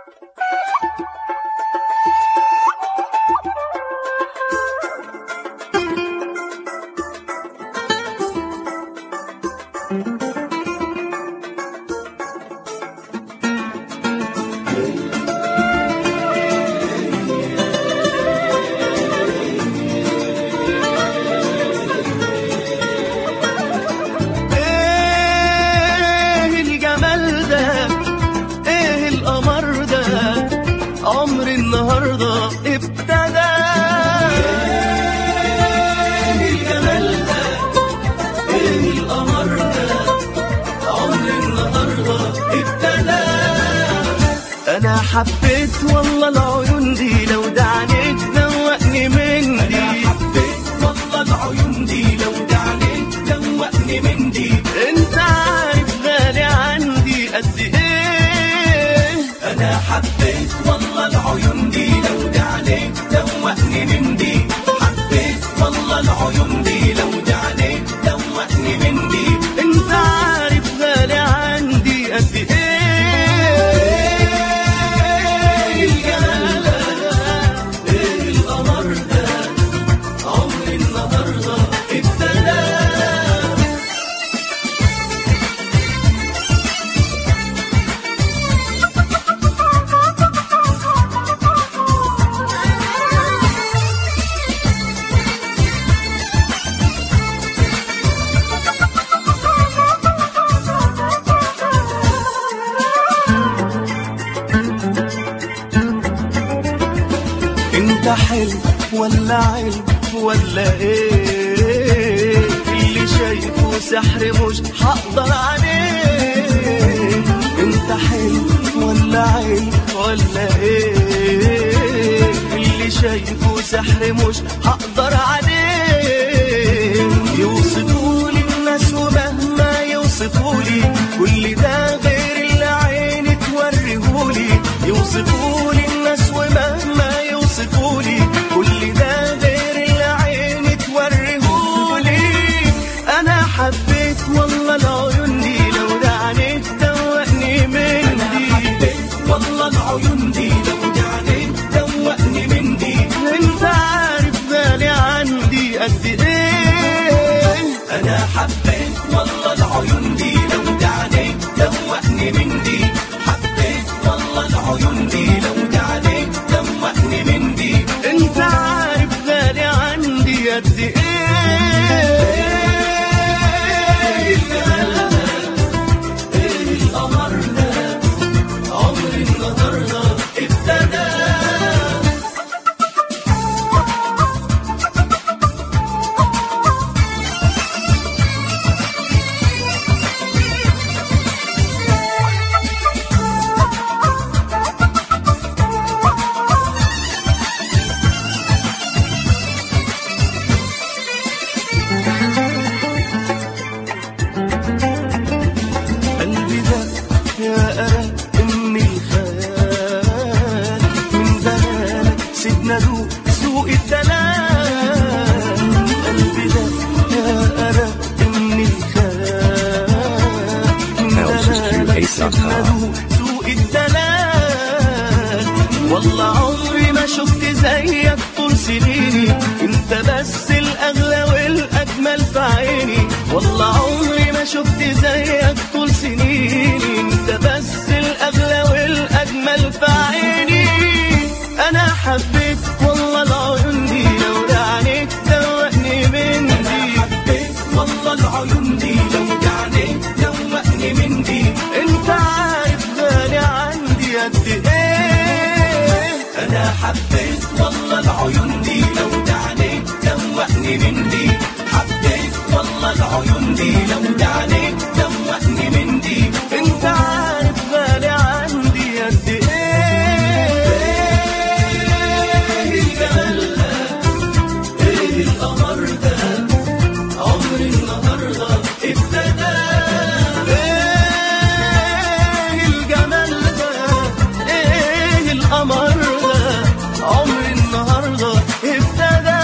ايه الجمال ده ايه القمر ده عمر النهارده ابتدى ايه الجمال ده ايه القمر ده عمر النهارده ابتدى انا حبيت والله العيون دي لو دعنيك دوقني من دي حبيت والله العيون دي لو دعنيك دوقني من دي انت عارف غالي عندي قد ايه انا حبيت والله العيون دي لو دعنيك دوقني من دي حبيت والله العيون دي لو دعنيك دوقني من دي انت عارف غالي عندي قد ايه الجمال ده ايه القمر ده عمر النهارده ابتدى انت حلو ولا علم ولا ايه اللي شايفه سحر مش هقدر عليه انت حلو ولا علم ولا ايه اللي شايفه سحر مش هقدر عليه يوصفولي الناس ومهما يوصفولي كل ده غير اللي عيني توريهولي يوصفولي الناس ومهما يوصفولي كل ده غير اللي عيني توريهولي انا حبيت والله العيون دي لو دعنيك دوقني من دي حبيت والله العيون دي لو دعنيك دوقني من دي انت عارف غالي عندي قد ايه انا حبيت والله العيون دي لو دعنيك دوقني من دي حبيت والله العيون دي لو دعنيك دوقني من دي انت عارف غالي عندي قد ايه الجمال ده ايه القمر ده عمر النهارده ابتدى قلبي ده يا أرق من الخيال من زمانك سيبنا دوق سوق الدلال قلبي ده يا أرق من الخيال من زمانك سيبنا دوق سوق الدلال والله عمري ما شفت زيك طول سنيني انت بس الاغلى والاجمل في عيني والله عمري ما شفت زيك طول سنيني انت بس الاغلى والاجمل في عيني انا حبيت والله العيون دي لو دعنيك دوقني من دي حبيت والله العيون دي لو دعنيك دوقني من دي انت عارف غالي عندي قد ايه انا حبيت والله العيون دي لو دعنيك دوقني من دي حبيت والله العيون دي لو دعنيك دوقني من دي انت عارف غالي عندي قد ايه الجمال ده ايه القمر ده عمر النهارده ابتدى ايه الجمال ده ايه القمر ده عمر النهارده ابتدى